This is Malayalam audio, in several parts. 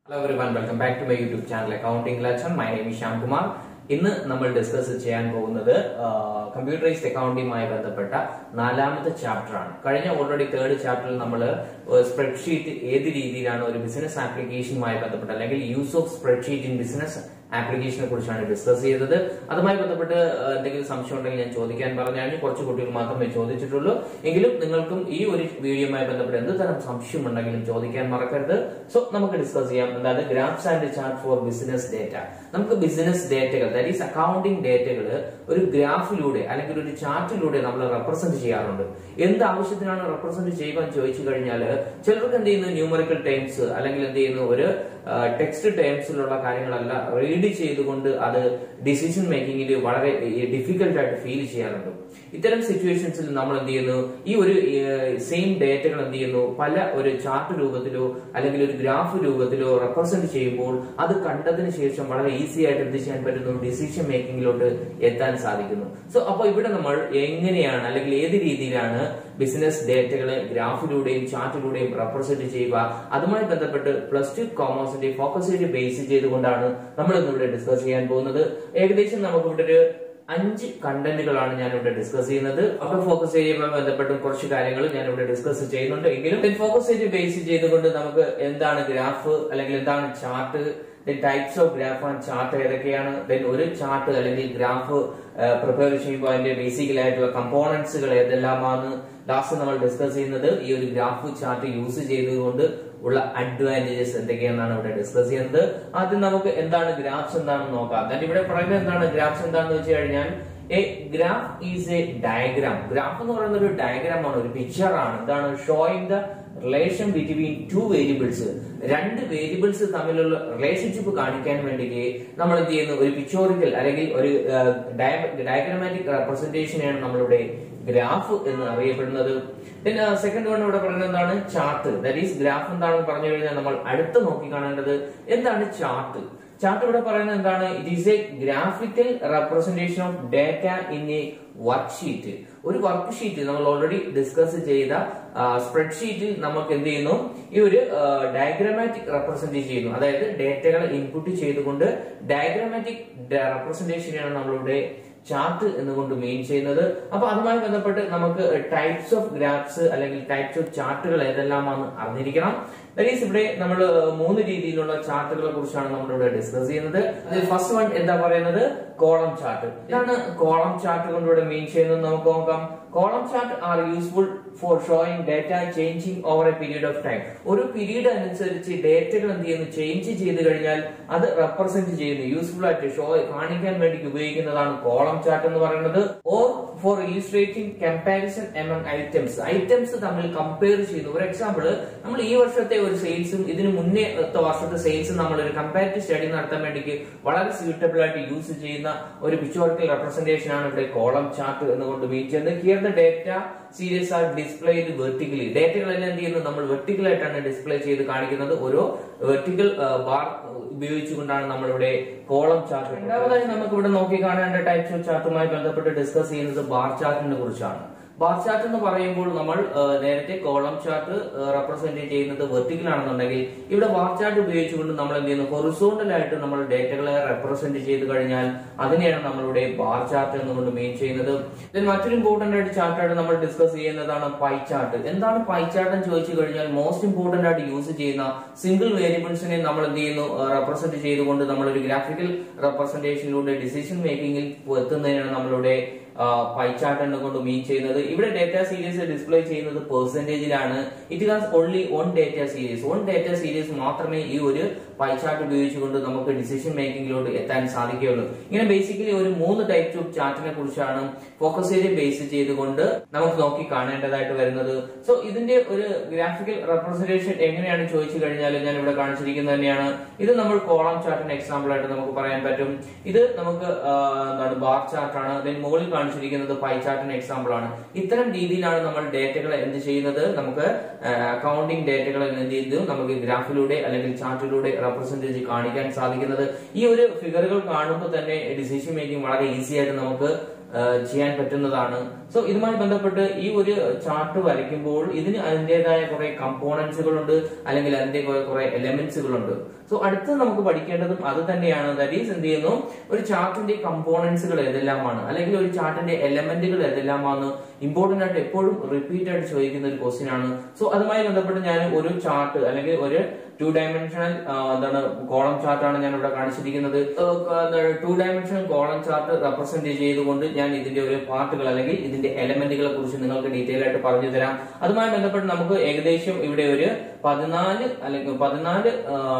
hello everyone welcome back to my YouTube channel accounting lesson my name Shyam Kumar ഇന്ന് നമ്മൾ ഡിസ്കസ് ചെയ്യാൻ പോകുന്നത് കമ്പ്യൂട്ടറൈസ്ഡ് അക്കൗണ്ടിങ്ങുമായി ബന്ധപ്പെട്ട നാലാമത്തെ ചാപ്റ്റർ ആണ് കഴിഞ്ഞ ഓൾറെഡി തേർഡ് ചാപ്റ്ററിൽ നമ്മൾ സ്പ്രെഡ്ഷീറ്റ് ഏത് രീതിയിലാണ് ഒരു ബിസിനസ് ആപ്ലിക്കേഷനുമായി ബന്ധപ്പെട്ട അല്ലെങ്കിൽ use of spreadsheet in business ആപ്ലിക്കേഷനെ കുറിച്ചാണ് ഡിസ്കസ് ചെയ്തത് അതുമായി ബന്ധപ്പെട്ട് ആ, എന്തെങ്കിലും സംശയം ഉണ്ടെങ്കിൽ ഞാൻ ചോദിക്കാൻ പറഞ്ഞാൽ കുറച്ച് കുട്ടികൾ മാത്രമേ ചോദിച്ചിട്ടുള്ളൂ എങ്കിലും നിങ്ങൾക്കും ഈ ഒരു വീഡിയോയുമായി ബന്ധപ്പെട്ട് എന്ത് തരം സംശയം ഉണ്ടെങ്കിലും ചോദിക്കാൻ മറക്കരുത് സോ നമുക്ക് ഡിസ്കസ് ചെയ്യാം എന്താണ് graphs and chart for business data നമുക്ക് ബിസിനസ് ഡേറ്റകൾ ദാറ്റ് ഈസ് അക്കൗണ്ടിംഗ് ഡേറ്റകൾ ഒരു ഗ്രാഫിലൂടെ അല്ലെങ്കിൽ ഒരു ചാർട്ടിലൂടെ നമ്മൾ റെപ്രസെന്റ് ചെയ്യാറുണ്ട് എന്ത് ആവശ്യത്തിനാണ് റെപ്രസെന്റ് ചെയ്യുവാൻ ചോദിച്ചു കഴിഞ്ഞാൽ ചിലർക്ക് എന്ത് ചെയ്യുന്നു ന്യൂമറിക്കൽ ടൈംസ് അല്ലെങ്കിൽ എന്ത് ചെയ്യുന്നു ഒരു ടെക്സ്റ്റ് ടൈംസിലുള്ള കാര്യങ്ങളല്ല റീഡ് ചെയ്തുകൊണ്ട് അത് ഡിസിഷൻ മേക്കിങ്ങിൽ വളരെ ഡിഫിക്കൽട്ട് ആയിട്ട് ഫീൽ ചെയ്യാറുണ്ട് ഇത്തരം സിറ്റുവേഷൻസിൽ നമ്മൾ എന്ത് ചെയ്യുന്നു ഈ ഒരു സെയിം ഡേറ്റകൾ എന്ത് ചെയ്യുന്നു പല ഒരു ചാർട്ട് രൂപത്തിലോ അല്ലെങ്കിൽ ഒരു ഗ്രാഫ് രൂപത്തിലോ റെപ്രസെന്റ് ചെയ്യുമ്പോൾ അത് കണ്ടതിന് ശേഷം വളരെ ഈസി ആയിട്ട് എന്ത് ചെയ്യാൻ പറ്റുന്നു ഡിസിഷൻ മേക്കിങ്ങിലോട്ട് എത്താൻ സാധിക്കുന്നു സോ അപ്പൊ ഇവിടെ നമ്മൾ എങ്ങനെയാണ് അല്ലെങ്കിൽ ഏത് രീതിയിലാണ് ബിസിനസ് ഡേറ്റകളെ ഗ്രാഫിലൂടെയും ചാർട്ടിലൂടെയും റെപ്രസെന്റ് ചെയ്യുക അതുമായി ബന്ധപ്പെട്ട് പ്ലസ് ടു കോമേഴ്സിന്റെ ഫോക്കസ് ഏരിയ ബേസ് ചെയ്തുകൊണ്ടാണ് നമ്മൾ ഇന്നിവിടെ ഡിസ്കസ് ചെയ്യാൻ പോകുന്നത് ഏകദേശം നമുക്ക് ഇവിടെ ഒരു അഞ്ച് കണ്ടന്റുകളാണ് ഞാൻ ഇവിടെ ഡിസ്കസ് ചെയ്യുന്നത് അപ്പൊ ഫോക്കസ് ഏരിയയുമായി ബന്ധപ്പെട്ടും കുറച്ച് കാര്യങ്ങൾ ഞാൻ ഇവിടെ ഡിസ്കസ് ചെയ്യുന്നുണ്ട് എങ്കിലും ഫോക്കസ് ഏരിയ ബേസ് ചെയ്തുകൊണ്ട് നമുക്ക് എന്താണ് ഗ്രാഫ് അല്ലെങ്കിൽ എന്താണ് chart types of graph and chart ഏതൊക്കെയാണ് ദെൻ ഒരു ചാർട്ട് അല്ലെങ്കിൽ ഗ്രാഫ് പ്രിപ്പയർ ചെയ്യുമ്പോൾ അതിന്റെ ബേസിക്കൽ ആയിട്ടുള്ള കമ്പോണൻസുകൾ ഏതെല്ലാമാണ് ലാസ്റ്റ് നമ്മൾ ഡിസ്കസ് ചെയ്യുന്നത് ഈ ഒരു ഗ്രാഫ് ചാർട്ട് യൂസ് ചെയ്തുകൊണ്ട് ഉള്ള അഡ്വാൻറ്റേജസ് എന്തൊക്കെയാണെന്നാണ് ഇവിടെ ഡിസ്കസ് ചെയ്യുന്നത് ആദ്യം നമുക്ക് എന്താണ് ഗ്രാഫ്സ് എന്താണെന്ന് നോക്കാം എന്നിട്ട് ഇവിടെ പറയുന്നത് എന്താണ് ഗ്രാഫ്സ് എന്താണെന്ന് വെച്ച് കഴിഞ്ഞാൽ a graph is a diagram graph എന്ന് പറയുന്ന ഒരു ഡയഗ്രാം ആണ് ഒരു പിക്ചർ ആണ് എന്താണ് showing the relation between two variables രണ്ട് വേരിയബിൾസ് തമ്മിലുള്ള റിലേഷൻഷിപ്പ് കാണിക്കാൻ വേണ്ടിക്ക് നമ്മൾ എന്ത് ചെയ്യുന്നു ഒരു പിക്ചോറിക്കൽ അല്ലെങ്കിൽ ഒരു ഡയഗ്രമാറ്റിക് റെപ്രസെന്റേഷനെയാണ് നമ്മളിവിടെ ഗ്രാഫ് എന്ന് അറിയപ്പെടുന്നത് പിന്നെ സെക്കൻഡ് വൺ ഇവിടെ പറയുന്നത് എന്താണ് ചാർട്ട് ദാറ്റ് ഈസ് ഗ്രാഫ് എന്താണെന്ന് പറഞ്ഞു കഴിഞ്ഞാൽ നമ്മൾ അടുത്ത് നോക്കി കാണേണ്ടത് എന്താണ് ചാർട്ട് ചാർട്ട് ഇവിടെ പറയുന്നത് എന്താണ് it is a graphical representation of data in a worksheet ഒരു വർക്ക് ഷീറ്റ് നമ്മൾ ഓൾറെഡി ഡിസ്കസ് ചെയ്ത സ്പ്രെഡ് ഷീറ്റിൽ നമുക്ക് എന്ത് ചെയ്യുന്നു ഈ ഒരു ഡയഗ്രമാറ്റിക് റെപ്രസെന്റ് ചെയ്യുന്നു അതായത് ഡേറ്റകൾ ഇൻപുട്ട് ചെയ്തുകൊണ്ട് ഡയഗ്രമാറ്റിക് റെപ്രസെന്റേഷനെയാണ് നമ്മളിവിടെ ചാർട്ട് എന്നുകൊണ്ട് മെയിൻ ചെയ്യുന്നത് അപ്പൊ അതുമായി ബന്ധപ്പെട്ട് നമുക്ക് ടൈപ്സ് ഓഫ് ഗ്രാഫ്സ് അല്ലെങ്കിൽ ടൈപ്സ് ഓഫ് ചാർട്ടുകൾ ഏതെല്ലാമാണ് അറിഞ്ഞിരിക്കണം ദാറ്റ് ഈസ് ഇവിടെ നമ്മൾ മൂന്ന് രീതിയിലുള്ള ചാർട്ടുകളെ കുറിച്ചാണ് നമ്മൾ ഇവിടെ ഡിസ്കസ് ചെയ്യുന്നത് അതിൽ ഫസ്റ്റ് വൺ എന്താ പറയുന്നത് കോളം ചാർട്ട് ഇതാണ് കോളം ചാർട്ട് കൊണ്ട് ഇവിടെ മെയിൻ ചെയ്യുന്നത് നമുക്ക് നോക്കാം column chart are useful for showing data changing over a period of time ഒരു പീരീഡ് അനുസരിച്ച് ഡേറ്റകൾ എന്ത് ചെയ്യുന്നു ചേഞ്ച് ചെയ്ത് കഴിഞ്ഞാൽ അത് റെപ്രസെന്റ് ചെയ്യുന്നു യൂസ്ഫുൾ ആയിട്ട് ഷോ കാണിക്കാൻ വേണ്ടി ഉപയോഗിക്കുന്നതാണ് കോളം ചാർട്ട് എന്ന് പറയുന്നത് or for illustrating comparison among items items തമ്മിൽ കമ്പയർ ചെയ്യുന്നു ഫോർ എക്സാമ്പിൾ നമ്മൾ ഈ വർഷത്തെ ഒരു സെയിൽസും ഇതിന് മുന്നേ വർഷത്തെ സെയിൽസും നമ്മൾ ഒരു കമ്പാരിറ്റീവ് സ്റ്റഡി നടത്താൻ വേണ്ടി വളരെ സ്യൂട്ടബിൾ ആയിട്ട് യൂസ് ചെയ്യുന്ന ഒരു പിക്ചോറിക്കൽ റെപ്രസെന്റേഷൻ ആണ് ഇവിടെ കോളം ചാർട്ട് എന്നുകൊണ്ട് മീൻ ചെയ്യുന്നത് here the data series are displayed vertically ഡേറ്റകളെല്ലാം എന്ത് ചെയ്യുന്നു നമ്മൾ വെർട്ടിക്കൽ ആയിട്ടാണ് ഡിസ്പ്ലേ ചെയ്ത് കാണിക്കുന്നത് ഓരോ വെർട്ടിക്കൽ ബാർ ഉപയോഗിച്ചുകൊണ്ടാണ് നമ്മളിവിടെ കോളം ചാർട്ട് രണ്ടാമതായി നമുക്ക് ഇവിടെ നോക്കി കാണേണ്ട ടൈപ്സ് ഓഫ് ചാർട്ടുമായി ബന്ധപ്പെട്ട് ഡിസ്കസ് ചെയ്യുന്നത് ബാർ ചാർട്ടിനെ കുറിച്ചാണ് ബാർ ചാർട്ട് എന്ന് പറയുമ്പോൾ നമ്മൾ ആ, നേരത്തെ കോളം ചാർട്ട് റെപ്രസെന്റ് ചെയ്യുന്നത് വെർട്ടിക്കൽ ആണെന്നുണ്ടെങ്കിൽ ഇവിടെ ബാർ ചാർട്ട് ഉപയോഗിച്ചുകൊണ്ട് നമ്മൾ എന്ത് ചെയ്യുന്നു ഹൊറിസോണ്ടൽ ആയിട്ട് നമ്മൾ ഡേറ്റകളെ റെപ്രസെന്റ് ചെയ്ത് കഴിഞ്ഞാൽ അതിനെയാണ് നമ്മളിവിടെ ബാർ ചാർട്ട് എന്നുകൊണ്ട് മെയിൻ ചെയ്യുന്നത് ഇതിൽ മറ്റൊരു ഇമ്പോർട്ടന്റ് ആയിട്ട് ചാർട്ടായിട്ട് നമ്മൾ ഡിസ്കസ് ചെയ്യുന്നതാണ് പൈ ചാർട്ട് എന്താണ് പൈ ചാർട്ട് എന്ന് ചോദിച്ചു കഴിഞ്ഞാൽ മോസ്റ്റ് ഇമ്പോർട്ടന്റ് ആയിട്ട് യൂസ് ചെയ്യുന്ന സിംഗിൾ വേരിയബിൾസിനെ നമ്മൾ എന്ത് ചെയ്യുന്നു റെപ്രസെന്റ് ചെയ്തുകൊണ്ട് നമ്മൾ ഒരു ഗ്രാഫിക്കൽ റെപ്രസെന്റേഷനിലൂടെ ഡിസിഷൻ മേക്കിംഗിൽ എത്തുന്നതിനാണ് നമ്മളുടെ പൈ ചാർട്ട് എന്നുകൊണ്ട് മീൻ ചെയ്യുന്നത് ഇവിടെ ഡേറ്റ സീരീസ് ഡിസ്പ്ലേ ചെയ്യുന്നത് പെർസെന്റേജിലാണ് it has only one data series one data series മാത്രമേ ഈ ഒരു പൈ ചാർട്ട് ഉപയോഗിച്ചുകൊണ്ട് നമുക്ക് ഡിസിഷൻ മേക്കിംഗിലോട്ട് എത്താൻ സാധിക്കുകയുള്ളൂ ഇങ്ങനെ ബേസിക്കലി ഒരു മൂന്ന് ടൈപ്സ് ഓഫ് ചാർട്ടിനെ കുറിച്ചാണ് ഫോക്കസ് ഏരിയ ബേസ് ചെയ്തുകൊണ്ട് നമുക്ക് നോക്കി കാണേണ്ടതായിട്ട് വരുന്നത് സോ ഇതിന്റെ ഒരു ഗ്രാഫിക്കൽ റെപ്രസെന്റേഷൻ എങ്ങനെയാണ് ചോദിച്ചു കഴിഞ്ഞാൽ ഞാൻ ഇവിടെ കാണിച്ചിരിക്കുന്നത് തന്നെയാണ് ഇത് നമ്മൾ കോളം ചാർട്ടിന് എക്സാമ്പിൾ ആയിട്ട് നമുക്ക് പറയാൻ പറ്റും ഇത് നമുക്ക് ആ, എന്താണ് ബാർ ചാർട്ടാണ് ദെൻ മുകളിൽ കാണിച്ചിരിക്കുന്നത് പൈ ചാർട്ടിന് എക്സാമ്പിൾ ആണ് ഇത്തരം രീതിയിലാണ് നമ്മൾ ഡേറ്റകൾ എന്ത് ചെയ്യുന്നത് നമുക്ക് അക്കൗണ്ടിംഗ് ഡേറ്റകൾ എന്ത് ചെയ്തു നമുക്ക് ഗ്രാഫിലൂടെ അല്ലെങ്കിൽ ചാർട്ടിലൂടെ റെപ്രസെന്റേജ് കാണിക്കാൻ സാധിക്കുന്നത് ഈ ഒരു ഫിഗറുകൾ കാണുമ്പോൾ തന്നെ ഡിസിഷൻ മേക്കിംഗ് വളരെ ഈസി ആയിട്ട് നമുക്ക് ആ, ചെയ്യാൻ പറ്റുന്നതാണ് സോ ഇതുമായി ബന്ധപ്പെട്ട് ഈ ഒരു ചാർട്ട് വരയ്ക്കുമ്പോൾ ഇതിന് അതിൻ്റെതായ കുറെ കമ്പോണൻസുകളുണ്ട് അല്ലെങ്കിൽ അതിന്റെ കുറെ കുറെ എലമെന്റ്സുകളുണ്ട് സോ അടുത്ത് നമുക്ക് പഠിക്കേണ്ടതും അത് തന്നെയാണ് ദാറ്റ് ഈസ് എന്ത് ചെയ്യുന്നു ഒരു ചാർട്ടിന്റെ കമ്പോണൻസുകൾ ഏതെല്ലാമാണ് അല്ലെങ്കിൽ ഒരു ചാർട്ടിന്റെ എലമെന്റുകൾ ഏതെല്ലാമാണ് ഇമ്പോർട്ടന്റ് ആയിട്ട് എപ്പോഴും റിപ്പീറ്റ് ആയിട്ട് ചോദിക്കുന്ന ഒരു ക്വസ്റ്റ്യൻ ആണ് സോ അതുമായി ബന്ധപ്പെട്ട് ഞാൻ ഒരു ചാർട്ട് അല്ലെങ്കിൽ ഒരു ടു ഡയമെൻഷണൽ എന്താണ് കോളം ചാർട്ടാണ് ഞാൻ ഇവിടെ കാണിച്ചിരിക്കുന്നത് two dimensional column chart represent ചെയ്തുകൊണ്ട് ഞാൻ ഇതിന്റെ ഒരു പാർട്ടുകൾ അല്ലെങ്കിൽ ഇതിന്റെ എലമെന്റുകളെ കുറിച്ച് നിങ്ങൾക്ക് ഡീറ്റെയിൽ ആയിട്ട് പറഞ്ഞു തരാം അതുമായി ബന്ധപ്പെട്ട് നമുക്ക് ഏകദേശം ഇവിടെ ഒരു പതിനാല് അല്ലെങ്കിൽ പതിനാല്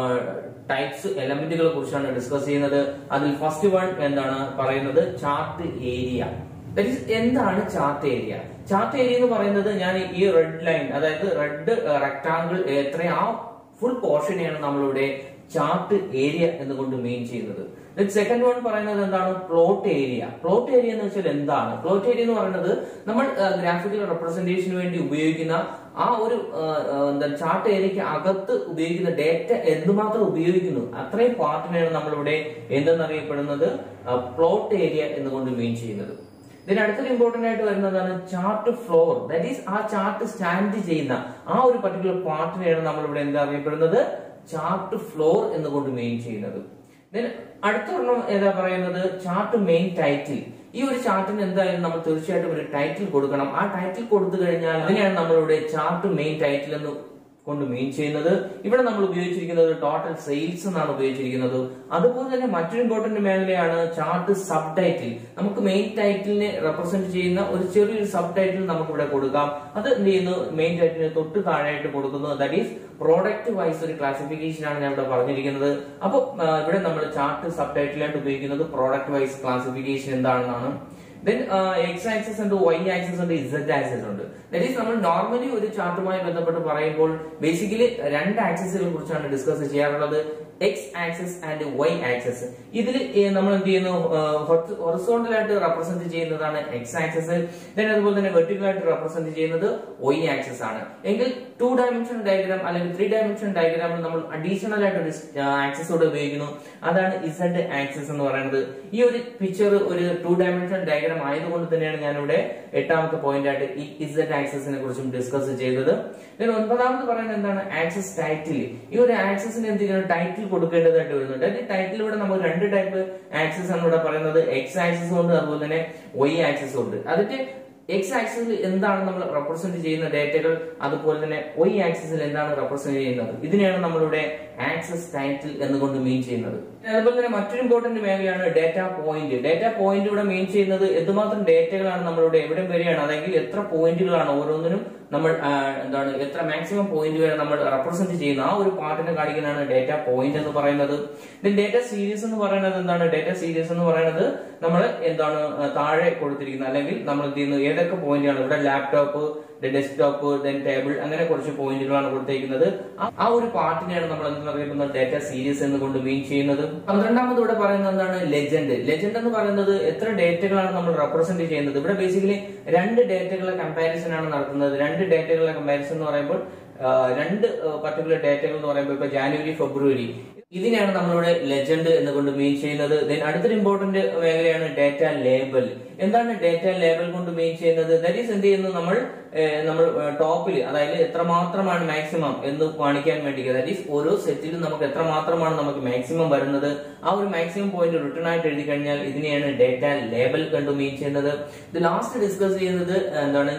ടൈപ്സ് എലമെന്റുകളെ കുറിച്ചാണ് ഡിസ്കസ് ചെയ്യുന്നത് അതിൽ ഫസ്റ്റ് വൺ എന്താണ് പറയുന്നത് ചാർട്ട് ഏരിയ ദാറ്റ് ഈസ് എന്താണ് ചാർട്ട് ഏരിയ ചാർട്ട് ഏരിയ എന്ന് പറയുന്നത് ഞാൻ ഈ റെഡ് ലൈൻ അതായത് റെഡ് റെക്ടാങ്കിൾ എത്ര ആ ഫുൾ പോർഷനെയാണ് നമ്മളിവിടെ ചാർട്ട് ഏരിയ എന്നുകൊണ്ട് മെയിൻ ചെയ്യുന്നത് സെക്കൻഡ് വൺ പറയുന്നത് എന്താണ് പ്ലോട്ട് ഏരിയ പ്ലോട്ട് ഏരിയ എന്ന് വെച്ചാൽ എന്താണ് പ്ലോട്ട് ഏരിയ എന്ന് പറയുന്നത് നമ്മൾ ഗ്രാഫിക്കൽ റെപ്രസെന്റേഷന് വേണ്ടി ഉപയോഗിക്കുന്ന ആ ഒരു ആ, ആ, എന്താ ചാർട്ട് ഏരിയക്ക് അകത്ത് ഉപയോഗിക്കുന്ന ഡേറ്റ എന്തുമാത്രം ഉപയോഗിക്കുന്നു അത്രയും പാർട്ടിനെയാണ് നമ്മളിവിടെ എന്തെന്നറിയപ്പെടുന്നത് പ്ലോട്ട് ഏരിയ എന്നുകൊണ്ട് മെയിൻ ചെയ്യുന്നത് ഇതിന് അടുത്തൊരു ഇമ്പോർട്ടന്റ് ആയിട്ട് വരുന്നതാണ് ചാർട്ട് ഫ്ലോർ ദാറ്റ് ഈസ് ആ ചാർട്ട് സ്റ്റാൻഡ് ചെയ്യുന്ന ആ ഒരു പർട്ടിക്കുലർ പാർട്ടിനെയാണ് നമ്മൾ ഇവിടെ എന്താ അറിയപ്പെടുന്നത് ചാർട്ട് ഫ്ലോർ എന്നുകൊണ്ട് മെയിൻ ചെയ്യുന്നത് Then അടുത്തൊരെണ്ണം ഏതാ പറയുന്നത് ചാർട്ട് മെയിൻ ടൈറ്റിൽ ഈ ഒരു ചാർട്ടിന് എന്തായാലും നമ്മൾ തീർച്ചയായിട്ടും ഒരു ടൈറ്റിൽ കൊടുക്കണം ആ ടൈറ്റിൽ കൊടുത്തു കഴിഞ്ഞാൽ അതിനെയാണ് നമ്മളിവിടെ ചാർട്ട് മെയിൻ ടൈറ്റിൽ എന്ന് കൊണ്ട് മെയിൻ ചെയ്യുന്നത് ഇവിടെ നമ്മൾ ഉപയോഗിച്ചിരിക്കുന്നത് ടോട്ടൽ സെയിൽസ് എന്നാണ് ഉപയോഗിച്ചിരിക്കുന്നത് അതുപോലെ തന്നെ മറ്റൊരു ഇമ്പോർട്ടന്റ് മേഖലയാണ് ചാർട്ട് സബ് ടൈറ്റിൽ നമുക്ക് മെയിൻ ടൈറ്റിലിനെ റെപ്രസെന്റ് ചെയ്യുന്ന ഒരു ചെറിയൊരു സബ് ടൈറ്റിൽ നമുക്ക് ഇവിടെ കൊടുക്കാം അത് എന്ത് ചെയ്യുന്നു മെയിൻ ടൈറ്റിലിന് തൊട്ട് താഴെയായിട്ട് കൊടുക്കുന്നു ദാറ്റ് ഈസ് പ്രോഡക്റ്റ് വൈസ് ഒരു ക്ലാസിഫിക്കേഷൻ ആണ് ഞാൻ ഇവിടെ പറഞ്ഞിരിക്കുന്നത് അപ്പോൾ ഇവിടെ നമ്മൾ ചാർട്ട് സബ് ടൈറ്റിലായിട്ട് ഉപയോഗിക്കുന്നത് പ്രോഡക്റ്റ് വൈസ് ക്ലാസിഫിക്കേഷൻ എന്താണെന്നാണ് ദെൻ എക്സ് ആക്സസ് ഉണ്ട് വൈ ആക്സസ് ഉണ്ട് ഇസഡ് ആക്സസ് ഉണ്ട് ദാറ്റ് ഈസ് നമ്മൾ നോർമലി ഒരു ചാർട്ടുമായി ബന്ധപ്പെട്ട് പറയുമ്പോൾ ബേസിക്കലി രണ്ട് ആക്സസുകളെ കുറിച്ചാണ് ഡിസ്കസ് ചെയ്യാറുള്ളത് X axis and Y axis ഇതിൽ നമ്മൾ എന്ത് ചെയ്യുന്നു ഹൊറിസോണ്ടൽ ആയിട്ട് റെപ്രസെന്റ് ചെയ്യുന്നതാണ് എക്സ് ആക്സസ് ദെൻ അതുപോലെ തന്നെ വെർട്ടിക്കൽ ആയിട്ട് റെപ്രസെന്റ് ചെയ്യുന്നത് വൈ ആക്സസ് ആണ് എങ്കിൽ ടു ഡയമെൻഷൻ ഡയഗ്രാം അല്ലെങ്കിൽ ത്രീ ഡയമെൻഷൻ ഡയഗ്രാമിൽ നമ്മൾ അഡീഷണൽ ആയിട്ട് ഒരു ആക്സസ് കൂടെ ഉപയോഗിക്കുന്നു അതാണ് ഇസഡ് ആക്സസ് എന്ന് പറയുന്നത് ഈ ഒരു പിക്ചർ ഒരു ടു ഡയമെൻഷൻ ഡയഗ്രാം ആയതുകൊണ്ട് തന്നെയാണ് ഞാനിവിടെ എട്ടാമത്തെ പോയിന്റ് ആയിട്ട് ഈ ഇസഡ് ആക്സസിനെ കുറിച്ചും ഡിസ്കസ് ചെയ്തത് then ഒൻപതാമത് പറയുന്നത് എന്താണ് ആക്സസ് ടൈറ്റിൽ ഈ ഒരു ആക്സസിന് എന്ത് ചെയ്യണം ടൈറ്റിൽ കൊടുക്കേണ്ടതായിട്ട് വരുന്നുണ്ട് ഈ ടൈറ്റിൽ ഇവിടെ നമ്മൾ രണ്ട് ടൈപ്പ് ആക്സസ് ആണ് ഇവിടെ പറയുന്നത് എക്സ് ആക്സസ് ഉണ്ട് അതുപോലെ തന്നെ വൈ ആക്സസ് ഉണ്ട് അതിന്റെ എക്സ് ആക്സിസിൽ എന്താണ് നമ്മൾ റെപ്രസെന്റ് ചെയ്യുന്ന ഡേറ്റകൾ അതുപോലെ തന്നെ വൈ ആക്സിസിൽ എന്താണ് റെപ്രസെന്റ് ചെയ്യുന്നത് ഇതിനെയാണ് നമ്മളിവിടെ ആക്സസ് ടൈറ്റിൽ എന്നുകൊണ്ട് മീൻ ചെയ്യുന്നത് അതുപോലെ തന്നെ മറ്റൊരു ഇമ്പോർട്ടന്റ് മേഖലയാണ് ഡേറ്റ പോയിന്റ് ഡേറ്റ പോയിന്റ് ഇവിടെ മീൻ ചെയ്യുന്നത് എന്തുമാത്രം ഡേറ്റകളാണ് നമ്മളിവിടെ എവിടെ വരെയാണ് അല്ലെങ്കിൽ എത്ര പോയിന്റുകളാണ് ഓരോന്നിനും നമ്മൾ ആ, എന്താണ് എത്ര മാക്സിമം പോയിന്റ് വരെ നമ്മൾ റെപ്രസെന്റ് ചെയ്യുന്ന ആ ഒരു പാർട്ടിനെ കാണിക്കുന്നതാണ് ഡേറ്റ പോയിന്റ് എന്ന് പറയുന്നത് ഡേറ്റ സീരീസ് എന്ന് പറയുന്നത് എന്താണ് ഡേറ്റ സീരീസ് എന്ന് പറയുന്നത് നമ്മൾ എന്താണ് ആ, താഴെ കൊടുത്തിരിക്കുന്നത് അല്ലെങ്കിൽ നമ്മൾ എന്ത് ചെയ്യുന്നു ഏതൊക്കെ പോയിന്റാണ് ഇവിടെ ലാപ്ടോപ്പ് ഡെസ്ക്ടോപ്പ് ദെൻ ടേബിൾ അങ്ങനെ കുറച്ച് പോയിന്റുകളാണ് കൊടുത്തേക്കുന്നത് ആ- ആ ഒരു പാർട്ടിനെയാണ് നമ്മൾ എന്ത് പറയുന്നത് ഡേറ്റ സീരീസ് എന്ന് കൊണ്ട് മീൻ ചെയ്യുന്നത് പന്ത്രണ്ടാമത് ഇവിടെ പറയുന്നത് എന്താണ് ലെജൻഡ് ലെജൻഡ് എന്ന് പറയുന്നത് എത്ര ഡേറ്റകളാണ് നമ്മൾ റെപ്രസെന്റ് ചെയ്യുന്നത് ഇവിടെ ബേസിക്കലി രണ്ട് ഡേറ്റകളുടെ കമ്പാരിസൺ ആണ് നടത്തുന്നത് രണ്ട് ഡേറ്റകളുടെ കമ്പാരിസൺ എന്ന് പറയുമ്പോൾ ആ, രണ്ട് പർട്ടിക്കുലർ ഡേറ്റകൾ എന്ന് പറയുമ്പോൾ ഇപ്പൊ ജാനുവരി ഫെബ്രുവരി ഇതിനെയാണ് നമ്മളിവിടെ ലെജൻഡ് എന്നുകൊണ്ട് മീൻ ചെയ്യുന്നത് ദെൻ അടുത്തൊരു ഇമ്പോർട്ടന്റ് മേഖലയാണ് ഡേറ്റ ലേബൽ എന്താണ് ഡേറ്റ ലേബൽ കൊണ്ട് മീൻ ചെയ്യുന്നത് ദാറ്റ് ഈസ് എന്ത് ചെയ്യുന്നു നമ്മൾ ഏഹ്, നമ്മൾ ടോപ്പിൽ അതായത് എത്രമാത്രമാണ് മാക്സിമം എന്ന് കാണിക്കാൻ വേണ്ടി ദാറ്റ് ഈസ് ഓരോ സെറ്റിലും നമുക്ക് എത്രമാത്രമാണ് നമുക്ക് മാക്സിമം വരുന്നത് ആ ഒരു മാക്സിമം പോയിന്റ് റിട്ടേൺ ആയിട്ട് എഴുതി കഴിഞ്ഞാൽ ഇതിനെയാണ് ഡേറ്റ ലേബൽ കണ്ടു മീൻ ചെയ്യുന്നത് ഇത് ലാസ്റ്റ് ഡിസ്കസ് ചെയ്യുന്നത് എന്താണ്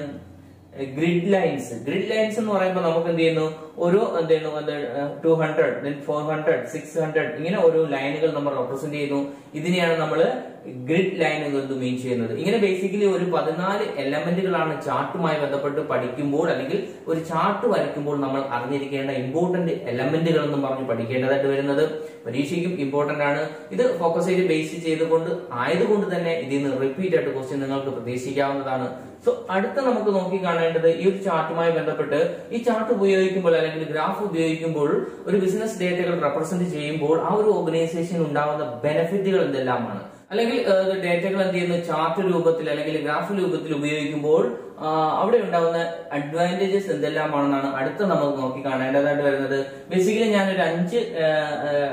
ഗ്രിഡ് ലൈൻസ് ഗ്രിഡ് ലൈൻസ് എന്ന് പറയുമ്പോൾ നമുക്ക് എന്ത് ചെയ്യുന്നു ഓരോ എന്ത് ചെയ്യുന്നു two hundred then four hundred six hundred ഇങ്ങനെ ഓരോ ലൈനുകൾ നമ്മൾ റെപ്രസെന്റ് ചെയ്യുന്നു ഇതിനെയാണ് നമ്മൾ ഗ്രിഡ് ലൈൻ എന്ന് മീൻ ചെയ്യുന്നത് ഇങ്ങനെ ബേസിക്കലി ഒരു പതിനാല് എലമെന്റുകളാണ് ചാർട്ടുമായി ബന്ധപ്പെട്ട് പഠിക്കുമ്പോൾ അല്ലെങ്കിൽ ഒരു ചാർട്ട് വരയ്ക്കുമ്പോൾ നമ്മൾ അറിഞ്ഞിരിക്കേണ്ട ഇമ്പോർട്ടന്റ് എലമെന്റുകൾ എന്നും പറഞ്ഞ് പഠിക്കേണ്ടതായിട്ട് വരുന്നത് പരീക്ഷയ്ക്കും ഇമ്പോർട്ടന്റ് ആണ് ഇത് ഫോക്കസ് ചെയ്ത് ബേസ് ചെയ്തുകൊണ്ട് ആയതുകൊണ്ട് തന്നെ ഇതിൽ നിന്ന് റിപ്പീറ്റ് ആയിട്ട് ക്വസ്റ്റ്യൻ നിങ്ങൾക്ക് പ്രതീക്ഷിക്കാവുന്നതാണ് സോ അടുത്ത നമുക്ക് നോക്കി കാണേണ്ടത് ഈ ഒരു ചാർട്ടുമായി ബന്ധപ്പെട്ട് ഈ ചാർട്ട് ഉപയോഗിക്കുമ്പോൾ അല്ലെങ്കിൽ ഗ്രാഫ് ഉപയോഗിക്കുമ്പോൾ ഒരു ബിസിനസ് ഡേറ്റകൾ റെപ്രസെന്റ് ചെയ്യുമ്പോൾ ആ ഒരു ഓർഗനൈസേഷൻ ഉണ്ടാവുന്ന ബെനിഫിറ്റുകൾ എന്തെല്ലാമാണ് അല്ലെങ്കിൽ ഡേറ്റകൾ എന്ത് ചെയ്യുന്നു ചാർട്ട് രൂപത്തിൽ അല്ലെങ്കിൽ ഗ്രാഫ് രൂപത്തിൽ ഉപയോഗിക്കുമ്പോൾ ആ, അവിടെ ഉണ്ടാവുന്ന അഡ്വാൻറ്റേജസ് എന്തെല്ലാമാണെന്നാണ് അടുത്ത നമുക്ക് നോക്കി കാണേണ്ടതായിട്ട് വരുന്നത് ബേസിക്കലി ഞാനൊരു അഞ്ച്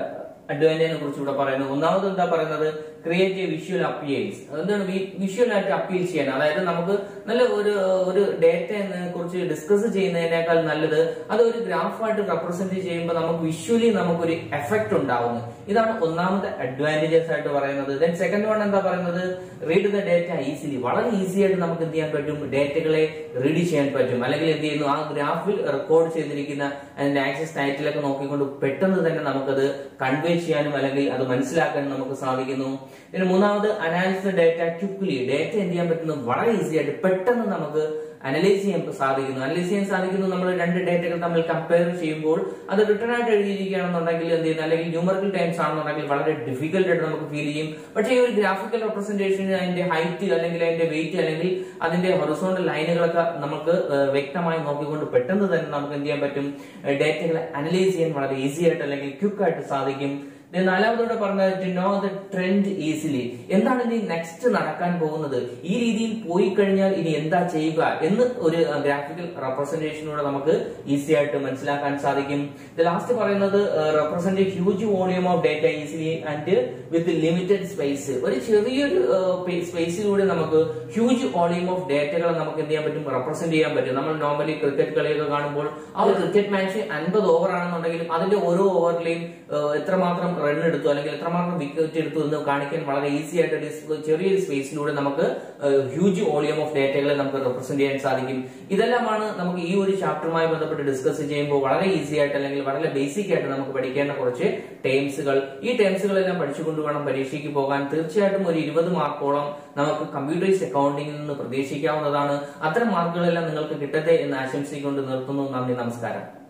അഡ്വാൻറ്റേജിനെ കുറിച്ച് ഇവിടെ പറയുന്നത് ഒന്നാമത് എന്താ പറയുന്നത് ക്രിയേറ്റ് എ വിഷ്വൽ അപ്പിയേഴ്സ് എന്താണ് വിഷ്വൽ ആയിട്ട് അപ്പീൽ ചെയ്യാൻ അതായത് നമുക്ക് നല്ല ഒരു ഒരു ഡേറ്റയെ കുറിച്ച് ഡിസ്കസ് ചെയ്യുന്നതിനേക്കാൾ നല്ലത് അത് ഒരു ഗ്രാഫായിട്ട് റെപ്രസെന്റ് ചെയ്യുമ്പോൾ നമുക്ക് വിഷ്വലി നമുക്കൊരു എഫക്ട് ഉണ്ടാവുന്നു ഇതാണ് ഒന്നാമത്തെ അഡ്വാൻറ്റേജസ് ആയിട്ട് പറയുന്നത് ദെൻ സെക്കൻഡ് വൺ എന്താ പറയുന്നത് റീഡ് ദ ഡേറ്റ ഈസിലി വളരെ ഈസി ആയിട്ട് നമുക്ക് എന്ത് ചെയ്യാൻ പറ്റും ഡേറ്റകളെ റീഡ് ചെയ്യാൻ പറ്റും അല്ലെങ്കിൽ എന്ത് ചെയ്യുന്നു ആ ഗ്രാഫിൽ റെക്കോർഡ് ചെയ്തിരിക്കുന്ന അതിന്റെ ആക്സസ് ടൈറ്റിലൊക്കെ നോക്കിക്കൊണ്ട് പെട്ടെന്ന് തന്നെ നമുക്കത് കൺവേ ചെയ്യാനും അല്ലെങ്കിൽ അത് മനസ്സിലാക്കാനും നമുക്ക് സാധിക്കുന്നു പിന്നെ മൂന്നാമത് അനാലിസിസ് ഡേറ്റ ക്വിക്ലി ഡേറ്റ എന്ത് ചെയ്യാൻ പറ്റുന്നു വളരെ ഈസി ആയിട്ട് പെട്ടെന്ന് നമുക്ക് അനലൈസ് ചെയ്യാൻ സാധിക്കുന്നു അനലൈസ് ചെയ്യാൻ സാധിക്കുന്നു നമ്മൾ രണ്ട് ഡേറ്റകൾ തമ്മിൽ കമ്പയർ ചെയ്യുമ്പോൾ അത് റിട്ടേൺ ആയിട്ട് എഴുതിയിരിക്കുകയാണെന്നുണ്ടെങ്കിൽ എന്ത് ചെയ്യുന്നു അല്ലെങ്കിൽ ന്യൂമറിക്കൽ ടൈംസ് ആണെന്നുണ്ടെങ്കിൽ വളരെ ഡിഫിക്കൽട്ട് ആയിട്ട് നമുക്ക് ഫീൽ ചെയ്യും പക്ഷേ ഈ ഒരു ഗ്രാഫിക്കൽ റെപ്രസെന്റേഷൻ അതിന്റെ ഹൈറ്റ് അല്ലെങ്കിൽ അതിന്റെ വെയിറ്റ് അല്ലെങ്കിൽ അതിന്റെ ഹൊറിസോണ്ടൽ ലൈനുകളൊക്കെ നമുക്ക് ഏഹ്, വ്യക്തമായി നോക്കിക്കൊണ്ട് പെട്ടെന്ന് തന്നെ നമുക്ക് എന്ത് ചെയ്യാൻ പറ്റും ഡേറ്റകളെ അനലൈസ് ചെയ്യാൻ വളരെ ഈസി ആയിട്ട് അല്ലെങ്കിൽ ക്വിക്ക് ആയിട്ട് സാധിക്കും Then നാലാമതോടെ പറഞ്ഞത് to know the trend easily എന്താണ് ഇനി നെക്സ്റ്റ് നടക്കാൻ പോകുന്നത് ഈ രീതിയിൽ പോയി കഴിഞ്ഞാൽ ഇനി എന്താ ചെയ്യുക എന്ന് ഒരു ഗ്രാഫിക്കൽ റെപ്രസെന്റേഷനിലൂടെ നമുക്ക് ഈസി ആയിട്ട് മനസ്സിലാക്കാൻ സാധിക്കും ലാസ്റ്റ് പറയുന്നത് represent huge volume of data easily and with limited space ഒരു ചെറിയൊരു സ്പേസിലൂടെ നമുക്ക് ഹ്യൂജ് വോളിയം ഓഫ് ഡേറ്റകൾ നമുക്ക് എന്ത് ചെയ്യാൻ പറ്റും റെപ്രസെന്റ് ചെയ്യാൻ പറ്റും നമ്മൾ നോർമലി ക്രിക്കറ്റ് കളിയൊക്കെ കാണുമ്പോൾ ആ ഒരു ക്രിക്കറ്റ് മാച്ച് അൻപത് ഓവർ ആണെന്നുണ്ടെങ്കിലും അതിന്റെ ഓരോ ഓവറിലെയും എത്രമാത്രം റൺ എടുത്തു അല്ലെങ്കിൽ എത്രമാത്രം വിക്കറ്റ് എടുത്തു എന്ന് കാണിക്കാൻ വളരെ ഈസി ആയിട്ട് ഒരു സ് ചെറിയൊരു സ്പേസിലൂടെ നമുക്ക് ഹ്യൂജ് വോളിയം ഓഫ് ഡേറ്റകളെ നമുക്ക് റെപ്രസെന്റ് ചെയ്യാൻ സാധിക്കും ഇതെല്ലാമാണ് നമുക്ക് ഈ ഒരു ചാപ്റ്ററുമായി ബന്ധപ്പെട്ട് ഡിസ്കസ് ചെയ്യുമ്പോൾ വളരെ ഈസി ആയിട്ട് അല്ലെങ്കിൽ വളരെ ബേസിക് ആയിട്ട് നമുക്ക് പഠിക്കേണ്ട കുറച്ച് ടേംസുകൾ ഈ ടേംസുകളെല്ലാം പഠിച്ചുകൊണ്ട് വേണം പരീക്ഷയ്ക്ക് പോകാൻ തീർച്ചയായിട്ടും ഒരു ഇരുപത് മാർക്കോളം നമുക്ക് കമ്പ്യൂട്ടറൈസ്ഡ് അക്കൗണ്ടിംഗിൽ നിന്ന് പ്രതീക്ഷിക്കാവുന്നതാണ് അത്തരം മാർക്കുകളെല്ലാം നിങ്ങൾക്ക് കിട്ടട്ടെ എന്ന് ആശംസിച്ചുകൊണ്ട് നിർത്തുന്നു നന്ദി നമസ്കാരം